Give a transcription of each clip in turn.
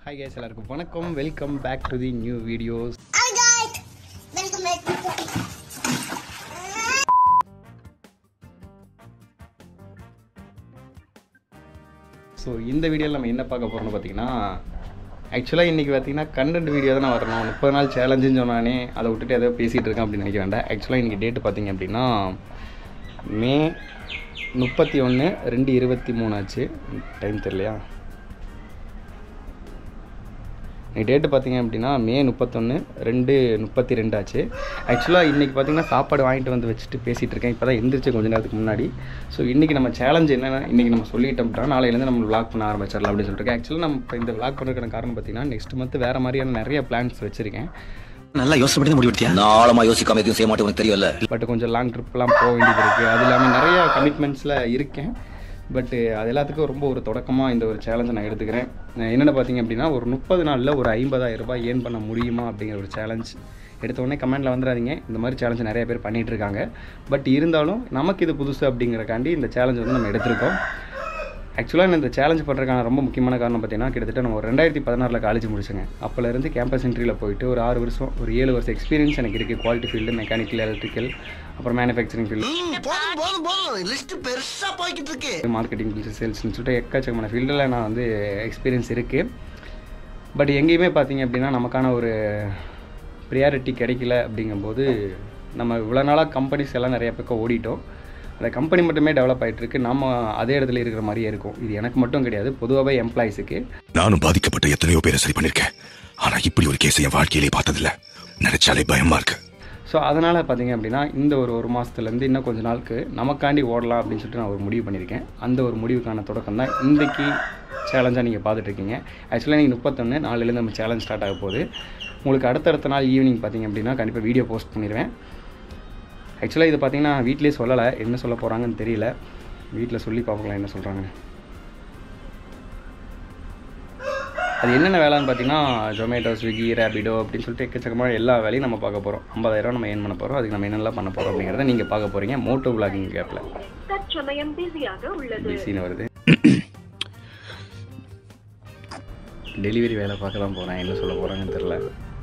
Hi guys எல்லாருக்கும் வணக்கம் welcome back to the new videos Hi guys, welcome back to so இந்த வீடியோவில் நம்ம என்ன பார்க்க போகிறோம்னு பார்த்தீங்கன்னா ஆக்சுவலாக இன்றைக்கி பார்த்தீங்கன்னா கண்டென்ட் வீடியோ தான் வரணும் முப்பது நாள் சேலஞ்சுன்னு சொன்னானே அதை விட்டுட்டு ஏதோ பேசிகிட்டு இருக்கேன் அப்படின்னு நினைக்க வேண்டாம் ஆக்சுவலாக இன்றைக்கி டேட்டு பார்த்தீங்க அப்படின்னா மே முப்பத்தி ஒன்று ரெண்டு இருபத்தி மூணு ஆச்சு டைம் தெரியலையா இன்னைக்கு டேட்டு பார்த்தீங்க அப்படின்னா மே முப்பத்தொன்று ரெண்டு முப்பத்தி ரெண்டு ஆச்சு ஆக்சுவலாக இன்றைக்கி பார்த்தீங்கன்னா சாப்பாடு வாங்கிட்டு வந்து வச்சுட்டு பேசிகிட்டு இருக்கேன் இப்போ தான் எந்திரிச்சு கொஞ்ச நேரத்துக்கு முன்னாடி ஸோ இன்றைக்கி நம்ம சேலஞ்ச் என்னென்னா இன்றைக்கி நம்ம சொல்லிட்டோம்னா நாளையிலேருந்து நம்ம vlog பண்ண ஆரம்பிச்சிடலாம் அப்படின்னு சொல்லிட்டு ஆக்சுவலாக நம்ம இப்போ இந்த vlog பண்ணுறதுக்கான காரணம் பார்த்தீங்கன்னா நெக்ஸ்ட் மந்த் வேறு மாதிரியான நிறைய பிளான்ஸ் வச்சுருக்கேன் நல்லா யோசனை பண்ணி முடிவெடுத்தியா நாளமா யோசிக்காம எதுவும் செய்ய மாட்டேன் உனக்கு தெரியல பட் கொஞ்சம் லாங் ட்ரிப்லாம் போக வேண்டியது இருக்குது அது இல்லாமல் நிறைய கமிட்மெண்ட்ஸில் இருக்கேன் பட்டு அது எல்லாத்துக்கும் ரொம்ப ஒரு தொடக்கமாக இந்த ஒரு சேலஞ்சை நான் எடுத்துக்கிறேன் நான் என்னென்ன பார்த்தீங்க அப்படின்னா ஒரு முப்பது நாளில் ஒரு ஐம்பதாயிரம் ரூபாய் ஏர்ன் பண்ண முடியுமா அப்படிங்கிற ஒரு சேலஞ்ச் எடுத்த உடனே கமெண்ட்டில் வந்துடாதீங்க இந்த மாதிரி சேலஞ்சு நிறைய பேர் பண்ணிகிட்டு இருக்காங்க பட் இருந்தாலும் நமக்கு இது புதுசு அப்படிங்கிறக்காண்டி இந்த சேலஞ்ச் வந்து நம்ம எடுத்திருக்கோம் ஆக்சுவலாக இந்த சேலஞ்ச் பண்ணுறதுக்கான ரொம்ப முக்கியமான காரணம் பார்த்தீங்கன்னா கிட்டத்தட்ட நம்ம ஒரு ரெண்டாயிரத்தி பதினாறில் காலேஜ் முடிச்சேங்க அப்போலேருந்து கேம்பஸ் இன்ட்ரியில் போயிட்டு ஒரு ஆறு வருஷம் ஒரு ஏழு வருஷம் எக்ஸ்பீரியன்ஸ் எனக்கு இருக்குது குவாலிட்டி ஃபீல்டு மெக்கானிக்கல் எலக்ட்ரிக்கல் அப்புறம் மேனுஃபேக்சரிங் ஃபீல்டு போதும் போதும் போதும் லிஸ்ட் பெருசா போய்கிட்டு இருக்கு மார்க்கெட்டிங் சேல்ஸ்னு சொல்லிட்டு எக்கச்சக்கமான ஃபீல்டில் நான் வந்து எக்ஸ்பீரியன்ஸ் இருக்குது பட் எங்கேயுமே பார்த்தீங்க அப்படின்னா நமக்கான ஒரு ப்ரியாரிட்டி கிடைக்கல அப்படிங்கும்போது நம்ம இவ்வளோ நாளாக கம்பெனிஸ் எல்லாம் நிறைய பக்கம் ஓடிட்டோம் அந்த கம்பெனி மட்டுமே டெவலப் ஆகிட்டு இருக்கு நம்ம அதே இடத்துல இருக்கிற மாதிரியே இருக்கும் இது எனக்கு மட்டும் கிடையாது பொதுவாகவே எம்ப்ளாயிஸுக்கு நானும் பாதிக்கப்பட்ட எத்தனையோ பேரை சரி பண்ணிருக்கேன் ஆனா இப்படி ஒரு கேஸ் என் வாழ்க்கையிலே பார்த்ததில்ல நினைச்சாலே பயமா இருக்கு ஸோ அதனால் பார்த்தீங்க அப்படின்னா இந்த ஒரு ஒரு மாதத்துலேருந்து இன்னும் கொஞ்ச நாளுக்கு நமக்காண்டி ஓடலாம் அப்படின்னு சொல்லிட்டு நான் ஒரு முடிவு பண்ணியிருக்கேன் அந்த ஒரு முடிவுக்கான தொடக்கம் தான் இன்றைக்கி சேலஞ்சாக நீங்கள் பார்த்துட்ருக்கீங்க ஆக்சுவலாக நீங்கள் முப்பத்தொன்று நாலுலேருந்து நம்ம சேலஞ்ச் ஸ்டார்ட் ஆக போகுது உங்களுக்கு அடுத்தடுத்த நாள் ஈவினிங் பார்த்தீங்க அப்படின்னா கண்டிப்பாக வீடியோ போஸ்ட் பண்ணிடுவேன் ஆக்சுவலாக இது பார்த்தீங்கன்னா வீட்டிலே சொல்லலை என்ன சொல்ல போகிறாங்கன்னு தெரியல வீட்டில் சொல்லி பார்ப்போங்களா என்ன சொல்கிறாங்க அது என்னென்ன வேலைன்னு பார்த்தீங்கன்னா ஜொமேட்டோ ஸ்விக்கி ரேபிடோ அப்படின்னு சொல்லிட்டு எக்கச்சக்கமான எல்லா வேலையும் நம்ம பார்க்க போகிறோம் ஐம்பதாயிரம் நம்ம ஏன் பண்ண போகிறோம் அதுக்கு நம்ம என்னெல்லாம் பண்ண போகிறோம் அப்படிங்கிறத நீங்கள் பார்க்க போகிறீங்க மோட்டோ விளாகிங் கேப்பில் தற்சமயம் பிஸியாக உள்ளது பிஸின்னு வருது டெலிவரி வேலை பார்க்க தான் போகிறேன் என்ன சொல்ல போகிறாங்கன்னு தெரில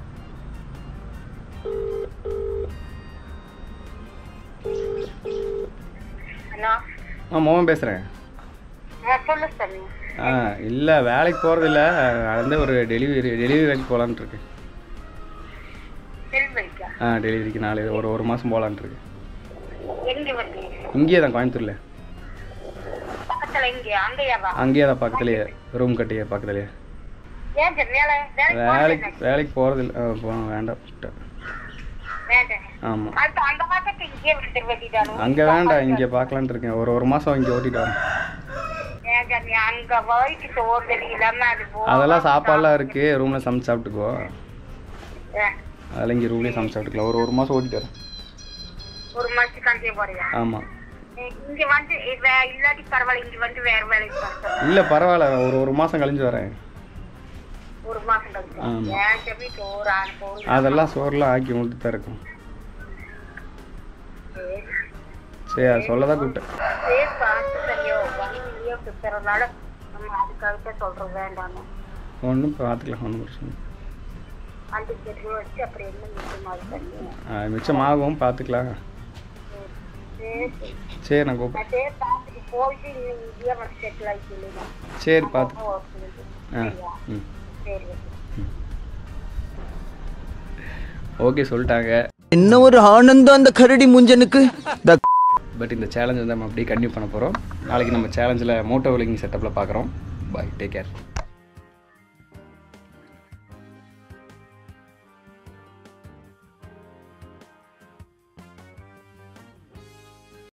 ஹலோ ஆ மோகன் பேசுகிறேன் சொல்லு சாமி ஆ இல்லை வேலைக்கு போகிறதில்ல வந்து ஒரு டெலிவரி டெலிவரி வேலைக்கு போகலான்ட்டு இருக்கு டெலிவரிக்கா ஆ டெலிவரிக்கு நாலு ஒரு ஒரு மாதம் போகலான்ட்டு இருக்கு எங்க வந்து இங்கேயே தான் கோயம்புத்தூரில் பக்கத்துல இங்க அங்கேயாவா அங்கேயே தான் பக்கத்துலேயே ரூம் கட்டியே பக்கத்துலேயே ஏன் சார் வேலை வேலைக்கு வேலைக்கு வேலைக்கு போகிறதில்ல ஆ போகணும் வேண்டாம் வேண்டாம் ஆமாம் அடுத்து அந்த மாசத்துக்கு இங்கே விட்டு வெட்டிட்டாலும் அங்கே வேண்டாம் இங்கே பார்க்கலான்ட்டு இருக்கேன் ஒரு ஒரு மாதம் இங்கே ஓட்டிட்டு வரேன் ஏன் சாமி அங்க போயிட்டு சோறு இல்லாம அது போ அதெல்லாம் சாப்பாடுலாம் இருக்குது ரூமில் சமைச்சு சாப்பிட்டுக்கோ ஏ, அதெல்லாம் இங்கே ரூம்லேயே சமைச்சு சாப்பிட்டுக்கலாம் ஒரு ஒரு மாதம் ஓட்டிட்டு வரேன் ஒரு மாசத்துக்கு அங்கே போறியா ஆமாம் இங்க வந்து வே- இல்லாட்டி பரவாயில்ல இங்க வந்து வேற வேலைக்கு பார்க்கலாம் இல்லை பரவாயில்ல ஒரு ஒரு மாதம் கழிஞ்சு வரேன் ஒரு மாசம் கழிச்சு ஆமா. ஏன் சாமி சோறு ஆள் போய் அதெல்லாம் சோறுலாம் ஆக்கி விட்டு தான் இருக்கும் சரி அது சொல்ல தான் கூப்பிட்டேன் சரி பார்த்து சரியோ வண்டியோ சுத்துறதுனால நம்ம அதுக்காக சொல்றோம் வேண்டாம் ஒன்றும் பார்த்துக்கலாம் ஒன்றும் பிரச்சனை இல்லை. வண்டி கெட்டு வச்சு அப்புறம் என்ன மிச்சம் அது பண்ணி ஆ, மிச்சமாகவும் பார்த்துக்கலாம் சரி சரி. சரி நான் கூப்பிட்றேன் அதே பார்த்துட்டு போயிட்டு இன்னும் இந்தியா மட்டும் செட்டில் ஆகி சொல்லுங்க சரி பார்த்து ஆ ம் சரி ஓகே சொல்லிட்டாங்க என்ன ஒரு ஆனந்தம் அந்த கரடி முஞ்சனுக்கு பட் இந்த சேலஞ்ச் வந்து நம்ம அப்படியே கண்டினியூ பண்ண போகிறோம் நாளைக்கு நம்ம சேலஞ்சில் மோட்டோ விலிங் செட்டப்பில் பார்க்குறோம் பாய் டேக் கேர்